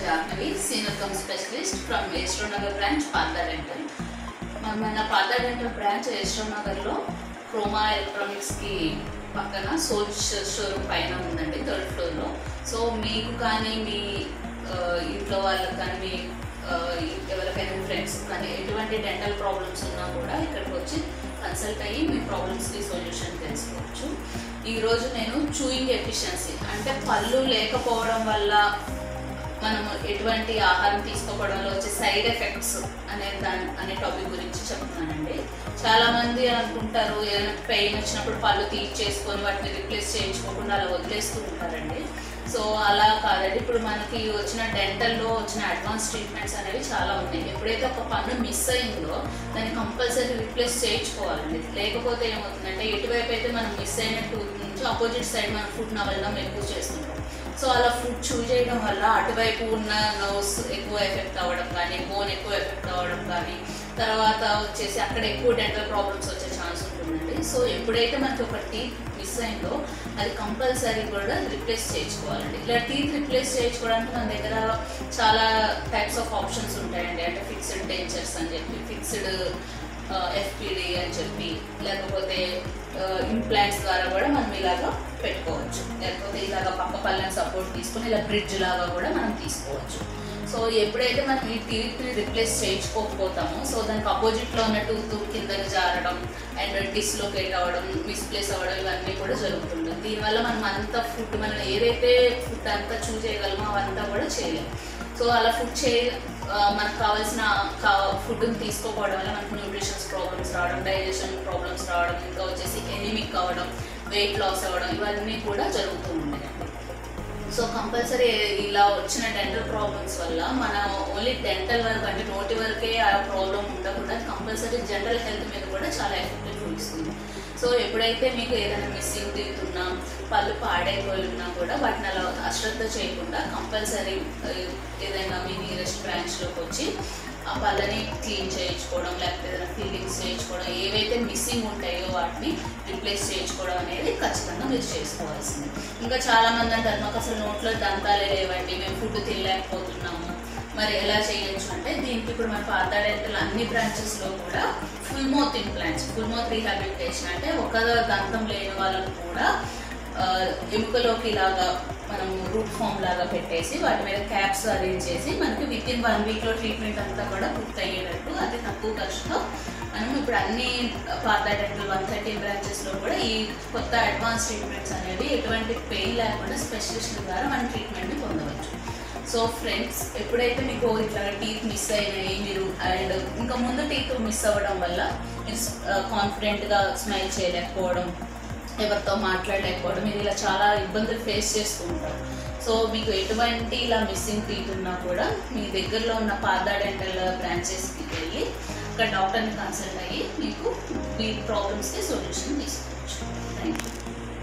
Jahnavi senior cum specialist from Yashwar Nagar branch Partha dental మన మన పాతా dental branch Yashwar నగర్లో క్రోమా ఎలక్ట్రానిక్స్కి పక్కన సోచ్ షోరూమ్ పైన ఉందండి థర్డ్ ఫ్లోర్లో సో మీకు కానీ మీ ఆ, ఇంట్లో వాళ్ళకి కానీ మీ ఆ, ఎవరికైనా మీ ఫ్రెండ్స్ కానీ ఎటువంటి డెంటల్ ప్రాబ్లమ్స్ ఉన్నా కూడా ఇక్కడికి వచ్చి కన్సల్ట్ అయ్యి మీ ప్రాబ్లమ్స్కి సొల్యూషన్ తెలుసుకోవచ్చు ఈరోజు నేను చూయింగ్ ఎఫిషియన్సీ అంటే పళ్ళు లేకపోవడం వల్ల మనము ఎటువంటి ఆహారం తీసుకోవడంలో వచ్చే సైడ్ ఎఫెక్ట్స్ అనే దాని అనే టాపిక్ గురించి చెప్తున్నానండి చాలా మంది అనుకుంటారు ఏదైనా పెయిన్ వచ్చినప్పుడు పళ్ళు తీర్చేసుకొని వాటిని రిప్లేస్ చేయించుకోకుండా అలా వదిలేస్తూ ఉంటారండి సో అలా కాదండి ఇప్పుడు మనకి వచ్చిన డెంటల్లో వచ్చిన అడ్వాన్స్ ట్రీట్మెంట్స్ అనేవి చాలా ఉన్నాయి ఎప్పుడైతే ఒక పన్ను మిస్ అయిందో దాన్ని కంపల్సరీ రిప్లేస్ చేయించుకోవాలండి లేకపోతే ఏమవుతుందంటే ఎటువైపు అయితే మనం మిస్ అయిన టూత్ నుంచి ఆపోజిట్ సైడ్ మనం ఫుడ్ నవలడం ఎక్కువ చేస్తుంటాం సో అలా ఫుడ్ చూ చేయడం వల్ల అటువైపు ఉన్న నర్వ్స్ ఎక్కువ ఎఫెక్ట్ అవ్వడం కానీ బోన్ ఎక్కువ ఎఫెక్ట్ అవ్వడం కానీ తర్వాత వచ్చేసి అక్కడ ఎక్కువ డెంటల్ ప్రాబ్లమ్స్ వచ్చే ఛాన్స్ ఉంటుందండి సో ఎప్పుడైతే మనకి ఒక టీత్ మిస్ అయిందో అది కంపల్సరీ కూడా రిప్లేస్ చేయించుకోవాలండి ఇలా టీత్ రిప్లేస్ చేయించుకోవడానికి మన దగ్గర చాలా టైప్స్ ఆఫ్ ఆప్షన్స్ ఉంటాయండి అంటే ఫిక్స్డ్ డెంచర్స్ అని చెప్పి ఫిక్స్డ్ ఎఫ్పిడి అని చెప్పి లేకపోతే ఇంప్లాంట్స్ ద్వారా కూడా మనం ఇలాగా పెట్టుకోవచ్చు లేకపోతే ఇలాగ పక్క పళ్ళని సపోర్ట్ తీసుకొని ఇలా బ్రిడ్జ్ లాగా కూడా మనం తీసుకోవచ్చు సో ఎప్పుడైతే మనం ఈ టీత్ని రిప్లేస్ చేయించుకోకపోతామో సో దానికి అపోజిట్లో ఉన్న టూత్ కిందకి జారడం అండ్ డిస్లొకేట్ అవ్వడం మిస్ప్లేస్ అవ్వడం ఇవన్నీ కూడా జరుగుతుంది దీనివల్ల మనం అంత ఫుడ్ మనం ఏదైతే ఫుడ్ అంతా చూస్ చేయగలమో అవంతా కూడా చేయలేము సో అలా ఫుడ్ చే ఆ, మనకు కావాల్సిన కా ఫుడ్ని తీసుకోకపోవడం వల్ల మనకు న్యూట్రిషన్స్ ప్రాబ్లమ్స్ రావడం డైజెషన్ ప్రాబ్లమ్స్ రావడం ఇంకా వచ్చేసి ఎనిమిక్ అవ్వడం వెయిట్ లాస్ అవ్వడం ఇవన్నీ కూడా జరుగుతూ ఉంటాయండి సో కంపల్సరీ ఇలా వచ్చిన డెంటల్ ప్రాబ్లమ్స్ వల్ల మన ఓన్లీ డెంటల్ వరకు అంటే నోటి వరకే ఆ ప్రాబ్లం ఉండకుండా కంపల్సరీ జనరల్ హెల్త్ మీద కూడా చాలా ఎఫెక్ట్ చూపిస్తుంది సో ఎప్పుడైతే మీకు ఏదైనా మిస్సింగ్ టీత్ ఉన్నా పళ్ళు పాడైపోయి ఉన్నా కూడా వాటిని అలా అశ్రద్ధ చేయకుండా కంపల్సరీ ఏదైనా మీ నియరెస్ట్ బ్రాంచ్లోకి వచ్చి ఆ పళ్ళని క్లీన్ చేయించుకోవడం లేకపోతే ఏదైనా ఫీలింగ్స్ చేయించుకోవడం ఏవైతే మిస్సింగ్ ఉంటాయో వాటిని రిప్లేస్ చేయించుకోవడం అనేది ఖచ్చితంగా మీరు చేసుకోవాల్సింది ఇంకా చాలా మంది అంటారు మాకు అసలు నోట్లో దంతాలే లేవండి మేము ఫుడ్ తినలేకపోతున్నాము మరి ఎలా చేయొచ్చు అంటే దీనికి ఇప్పుడు మన పాత డెంటల్ అన్ని బ్రాంచెస్లో కూడా full mouth implants full mouth rehabilitation అంటే ఒక దంతం లేని వాళ్ళకు కూడా ఆ, ఎముకలోకి ఇలాగా మనం రూట్ ఫామ్ లాగా పెట్టేసి వాటి మీద క్యాప్స్ అరేంజ్ చేసి మనకి విత్ ఇన్ వన్ వీక్లో ట్రీట్మెంట్ అంతా కూడా పూర్తి అయ్యేటట్టు అతి తక్కువ ఖర్చుతో మనం ఇప్పుడు అన్ని పాత డెంటల్ వన్ థర్టీ బ్రాంచెస్లో కూడా ఈ కొత్త అడ్వాన్స్ ట్రీట్మెంట్స్ అనేవి ఎటువంటి పెయిన్ లేకుండా స్పెషలిస్ట్ల ద్వారా మనం ట్రీట్మెంట్ని పొందవచ్చు సో ఫ్రెండ్స్ ఎప్పుడైతే మీకు ఇట్లా టీత్ మిస్ అయినాయి మీరు అండ్ ఇంకా ముందు టీత్ మిస్ అవ్వడం వల్ల మీరు కాన్ఫిడెంట్గా స్మైల్ చేయలేకపోవడం ఎవరితో మాట్లాడలేకపోవడం మీరు ఇలా చాలా ఇబ్బందులు ఫేస్ చేస్తూ ఉంటారు సో మీకు ఎటువంటి ఇలా మిస్సింగ్ టీత్ ఉన్నా కూడా మీ దగ్గరలో ఉన్న పాదా డెంటల్ బ్రాంచెస్కి వెళ్ళి అక్కడ డాక్టర్ని కన్సల్ట్ అయ్యి మీకు మీ ప్రాబ్లమ్స్కి సొల్యూషన్ తీసుకోవచ్చు థ్యాంక్ యూ